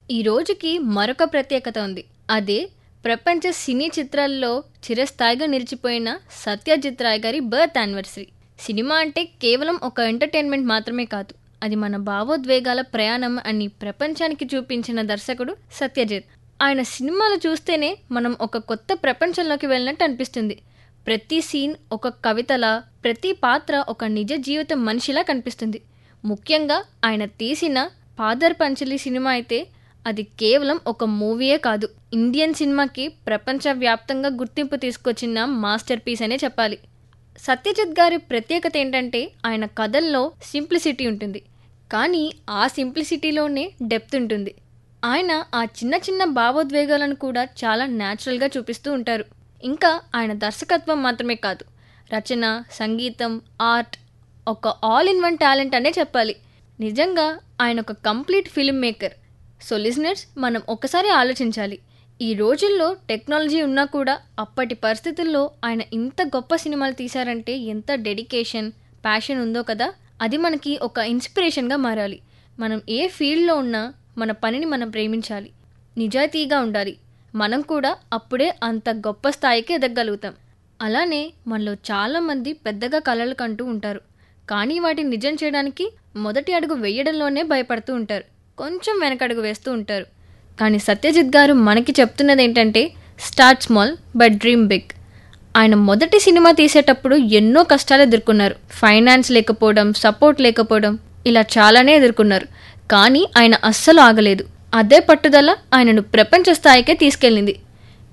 ఈ రోజుకి మరొక ప్రత్యేకత ఉంది అదే ప్రపంచ సినీ చిత్రాల్లో చిరస్థాయిగా నిలిచిపోయిన సత్యజిత్ రాయ్ గారి బర్త్ యానివర్సరీ సినిమా అంటే కేవలం ఒక ఎంటర్టైన్మెంట్ మాత్రమే కాదు అది మన భావోద్వేగాల ప్రయాణం అని ప్రపంచానికి చూపించిన దర్శకుడు సత్యజిత్ ఆయన సినిమాలు చూస్తేనే మనం ఒక కొత్త ప్రపంచంలోకి వెళ్ళినట్టు అనిపిస్తుంది ప్రతి సీన్ ఒక కవితలా ప్రతి పాత్ర ఒక నిజ జీవిత మనిషిలా కనిపిస్తుంది ముఖ్యంగా ఆయన తీసిన పాదర్ పంచలి సినిమా అయితే అది కేవలం ఒక మూవీయే కాదు ఇండియన్ సినిమాకి ప్రపంచవ్యాప్తంగా గుర్తింపు తీసుకొచ్చిన మాస్టర్ పీస్ అనే చెప్పాలి సత్యజిత్ గారి ప్రత్యేకత ఏంటంటే ఆయన కథల్లో సింప్లిసిటీ ఉంటుంది కానీ ఆ సింప్లిసిటీలోనే డెప్త్ ఉంటుంది ఆయన ఆ చిన్న చిన్న భావోద్వేగాలను కూడా చాలా న్యాచురల్గా చూపిస్తూ ఉంటారు ఇంకా ఆయన దర్శకత్వం మాత్రమే కాదు రచన సంగీతం ఆర్ట్ ఒక ఆల్ ఇన్ వన్ టాలెంట్ అనే చెప్పాలి నిజంగా ఆయన ఒక complete film maker so listeners మనం ఒకసారి ఆలోచించాలి ఈ రోజుల్లో టెక్నాలజీ ఉన్నా కూడా అప్పటి పరిస్థితుల్లో ఆయన ఇంత గొప్ప సినిమాలు తీశారంటే ఎంత డెడికేషన్ ప్యాషన్ ఉందో కదా అది మనకి ఒక ఇన్స్పిరేషన్గా మారాలి మనం ఏ ఫీల్డ్లో ఉన్నా మన పనిని మనం ప్రేమించాలి నిజాయితీగా ఉండాలి మనం కూడా అప్పుడే అంత గొప్ప స్థాయికి ఎదగలుగుతాం అలానే మనలో చాలామంది పెద్దగా కలలు కంటూ ఉంటారు కానీ వాటిని నిజం చేయడానికి మొదటి అడుగు వేయడంలోనే భయపడుతూ ఉంటారు కొంచెం వెనకడుగు వేస్తూ ఉంటారు కానీ సత్యజిత్ గారు మనకి చెప్తున్నది ఏంటంటే start small but dream big ఆయన మొదటి సినిమా తీసేటప్పుడు ఎన్నో కష్టాలు ఎదుర్కొన్నారు ఫైనాన్స్ లేకపోవడం సపోర్ట్ లేకపోవడం ఇలా చాలానే ఎదుర్కొన్నారు కానీ ఆయన అస్సలు ఆగలేదు అదే పట్టుదల ఆయనను ప్రపంచ స్థాయికే తీసుకెళ్ళింది